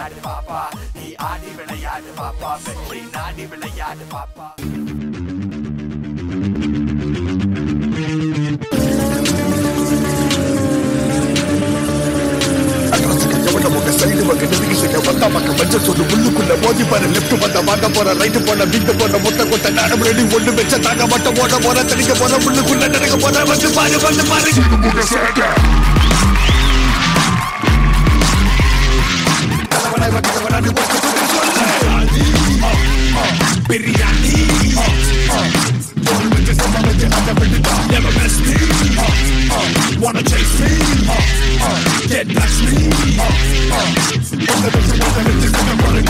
விளையாடு பாப்பா நீ ஆடி விளையாடு பாப்பா வெற்றி நாடி விளையாடு பாப்பா எவன உங்க சைடு வங்க நெருங்கிசுங்க வந்தா பக்க மஞ்சள் சொல்லு உள்ளுக்குள்ள மோதி பாரு லெஃப்ட் வந்த வாங்க போற ரைட் போன வீட்டு போன முட்டை கொட்ட நாடம் ரெடி ஒண்ணு வச்ச தாங்க மட்டும் ஓட போற தனிக்க போற உள்ளுக்குள்ள நடக்க போற வந்து பாரு வந்து பாரு தலைவனை வட்டவனாடி ஒட்டு சொல்லு சொல்லு பிரியாணி ஒரு சம்பவத்தை அந்த விட்டுட்டா never miss me wanna chase me get back me இந்த விஷயம் இந்த விஷயம் பாருங்க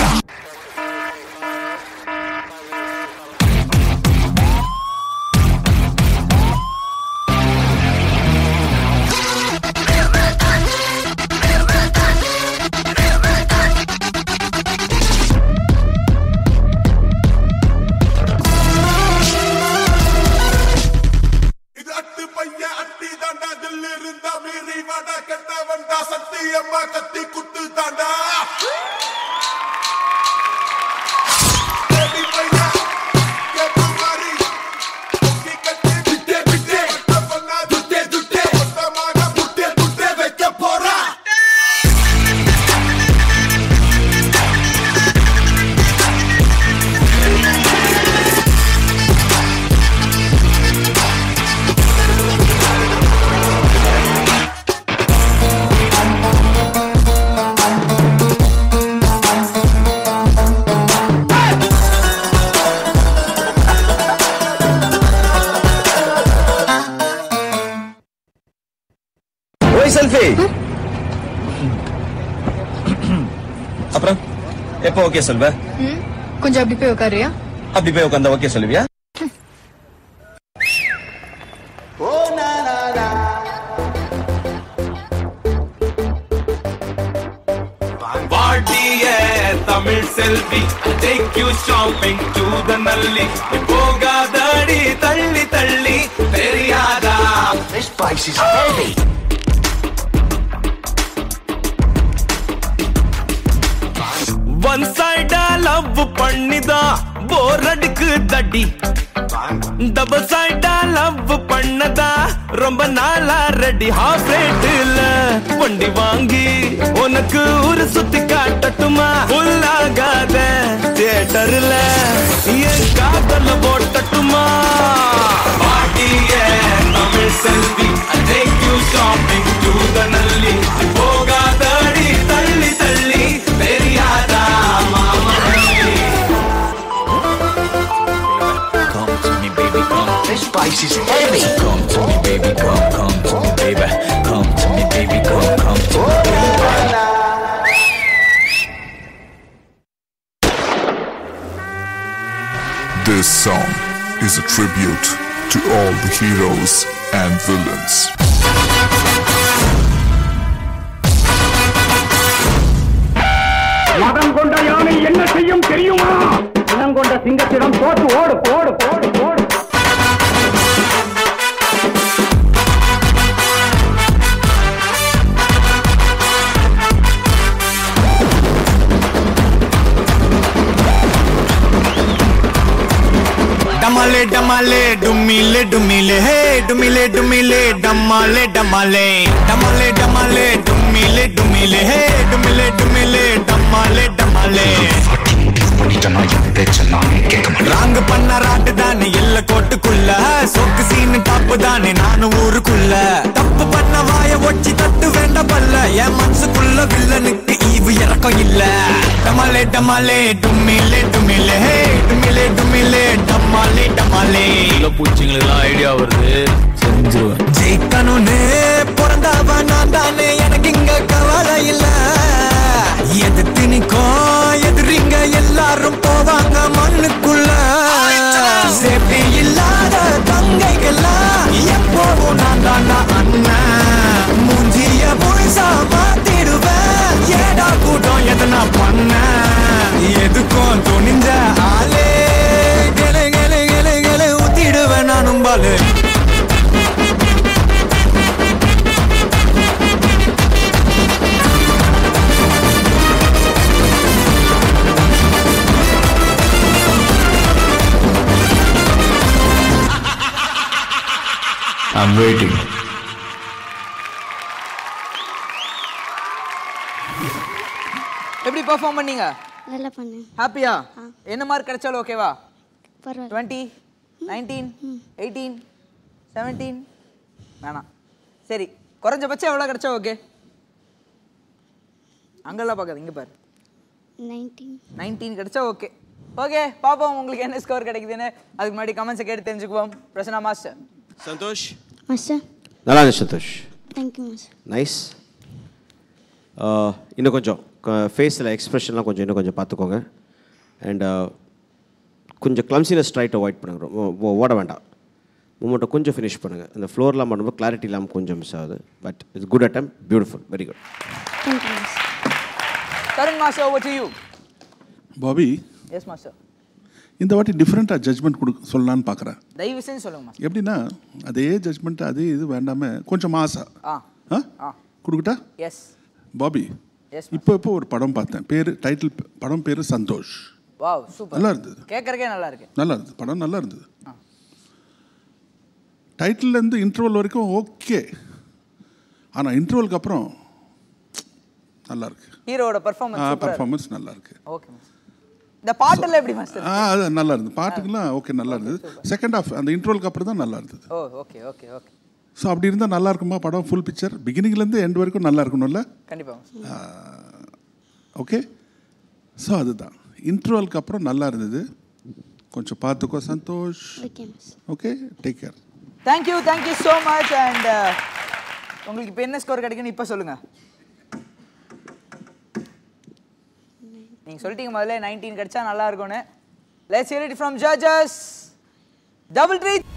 இது அட்டு பைய அட்டி தாண்டா தில் இருந்தா மீறி வாடா கெட்ட வந்தா சக்தி அம்மா கத்தி குத்து தாண்டா தேடி பைய, கேட்டு மாறி, தொக்கி கட்டி, விட்டே, விட்டே, வட்ட பண்ணா, துட்டே, துட்டே, மொத்தமாக புட்டே, புட்டே வைக்க போறா ஓய் செல்ஃபி அப்புறம் எப்போ ஓகே சொல்வ ம் கொஞ்சம் அப்படி போய் உட்காருயா அப்படி போய் உட்காந்தா ஓகே சொல்லுவியா வாட்டிய Tamil Selvi take you shopping to the Nalli போகாதடி தள்ளி தள்ளி தெரியாதா This place is heavy. One சைடா லவ் பண்ணிதான் போர் அடிக்கு தடி டபுள் சைடா லவ் பண்ணதா ரொம்ப நாளா ரெடி ஹாஃப் ரேட்டுல வண்டி வாங்கி உனக்கு ஒரு சுத்தி காட்டட்டுமா உள்ளாகாத தியேட்டர்ல என் காதல போட்டட்டுமா பாட்டிய Tamil Selvi take you shopping to the Nalli போகாதடி தள்ளி தள்ளி தெரியாதா மாமா Come to me, baby, come. This place is heavy. Come to me, baby, come, come to me, baby. Come to me, baby, come, come to me, baby. This song is a tribute to all the heroes and villains. மதம் கொண்ட யானை என்ன செய்யும் தெரியுமா மதம் கொண்ட சிங்கத்திடம் தோற்று ஓடு ஓடு ஓடு ஓடு डमाले डमाले डुमिले डुमिले हे डुमिले डुमिले डमाले डमाले डमाले डमाले डुमिले डुमिले हे डुमिले डुमिले डमाले डमाले ராங்கு பண்ண ராட்டு தானே இல்ல கோட்டுக்குள்ள சொக்கு சீனு டாப்பு தானே நானும் ஊருக்குள்ள தப்பு பண்ண வாய ஒச்சி தட்டு வேண்ட பல்ல என் மனசுக்குள்ள வில்லனுக்கு ஈவு இறக்கம் இல்ல டமாலே டமாலே டும்மிலே டும்மிலே ஹே டும்மிலே டும்மிலே டமாலே டமாலே பூச்சிங்களுக்கெல்லாம் ஐடியா வருது செஞ்சிருவேன் ஜெயிக்கணும்னு பிறந்தவ நான் தானே எனக்கு இங்க கவலை இல்ல எதிர்த்து நிக்கும் எதிரிங்க எல்லாரும் போவாங்க மண்ணுக்குள்ள சேஃப்டி இல்லாத தங்கைகள்லாம் எப்போவும் நான் தாண்டா அண்ணன் மூஞ்சிய முழுசா மாத்திடுவேன் ஏடா கூட்டம் எதனா பண்ண எதுக்கும் துணிஞ்ச ஆளே கெளு கெளு கெளு கெளு ஊத்திடுவேன் நானும் பாலு I'm waiting. எப்படி பெர்ஃபார்ம் பண்ணீங்க நல்லா பண்ணேன் ஹாப்பியா என்ன மார்க் கிடைச்சாலும் ஓகேவா பரவாயில்ல டுவெண்ட்டி நைன்டீன் எயிட்டீன் செவன்டீன் வேணாம் சரி குறைஞ்சபட்சம் எவ்வளோ கிடைச்சா ஓகே அங்கெல்லாம் பார்க்காது இங்கே பாரு நைன்டீன் நைன்டீன் கிடைச்சா ஓகே ஓகே பார்ப்போம் உங்களுக்கு என்ன ஸ்கோர் கிடைக்குதுன்னு அதுக்கு முன்னாடி கமெண்ட்ஸை கேட்டு தெரிஞ்சுக்குவோம் பிரசனா மாஸ்டர் சந்தோஷ் மாஸ்டர் நல்லா இருந்துச்சு சந்தோஷ் தேங்க்யூ மாஸ்டர் நைஸ் இன்னும் கொஞ்சம் ஃபேஸில் எக்ஸ்ப்ரெஷன்லாம் கொஞ்சம் இன்னும் கொஞ்சம் பார்த்துக்கோங்க அண்ட் கொஞ்சம் கிளம்சினஸ் ட்ரை டு அவாய்ட் பண்ணுங்க ரொ- ஓ- ஓட வேண்டாம் மூமெண்ட்டை கொஞ்சம் ஃபினிஷ் பண்ணுங்கள் அந்த ஃப்ளோர்லாம் பண்ணும்போது கிளாரிட்டி இல்லாமல் கொஞ்சம் மிஸ் ஆகுது but it's good attempt beautiful very good thank you master Tarun master over to you Bobby yes master இந்த வாட்டி டிஃப்ரெண்ட்டாக ஜட்ஜ்மெண்ட் கொடு சொல்லலான்னு பார்க்குறேன் தயவு செஞ்சு சொல்லுங்க மாஸ்டர் எப்படின்னா அதே ஜட்ஜ்மெண்ட் அதே இது வேண்டாம கொஞ்சம் மாசா ஆ ஆ ஆ கொடுக்கட்டா எஸ் பாபி எஸ் இப்போ இப்போ ஒரு படம் பார்த்தேன் பேர் டைட்டில் படம் பேர் சந்தோஷ் வாவ் சூப்பர் நல்லா இருந்தது கேட்கறக்கே நல்லா இருக்கு நல்லா இருந்தது படம் நல்லா இருந்தது டைட்டில்லேருந்து இன்டர்வல் வரைக்கும் ஓகே ஆனால் இன்டர்வலுக்கு அப்புறம் நல்லா இருக்கு ஹீரோட பெர்ஃபார்மன்ஸ் சூப்பரா பர்ஃபார்மன்ஸ் நல்லா இருக்கு ஓகே மாஸ்டர் இந்த பாட்டெல்லாம் எப்படி மாஸ்டர் ஆ அது நல்லா இருந்தது பாட்டுக்கெல்லாம் ஓகே நல்லா இருந்தது செகண்ட் ஹாஃப் அந்த இன்டர்வலுக்கு அப்புறம் தான் நல்லா இருந்தது ஓ ஓகே ஓகே ஓகே ஸோ அப்படி இருந்தால் நல்லா இருக்குமா படம் ஃபுல் பிக்சர் பிகினிங்லேருந்து எண்ட் வரைக்கும் நல்லா இருக்கணும்ல கண்டிப்பா master. ஓகே ஸோ அதுதான் இன்டர்வலுக்கு அப்புறம் நல்லா இருந்தது கொஞ்சம் பார்த்துக்கோ Santosh okay master okay take care thank you thank you so much and உங்களுக்கு இப்போ என்ன ஸ்கோர் கிடைக்குன்னு இப்போ சொல்லுங்க நீங்க சொல்லிட்டீங்க முதல்ல நைன்டீன் கிடைச்சா நல்லா இருக்கும்னு let's hear it from judges double three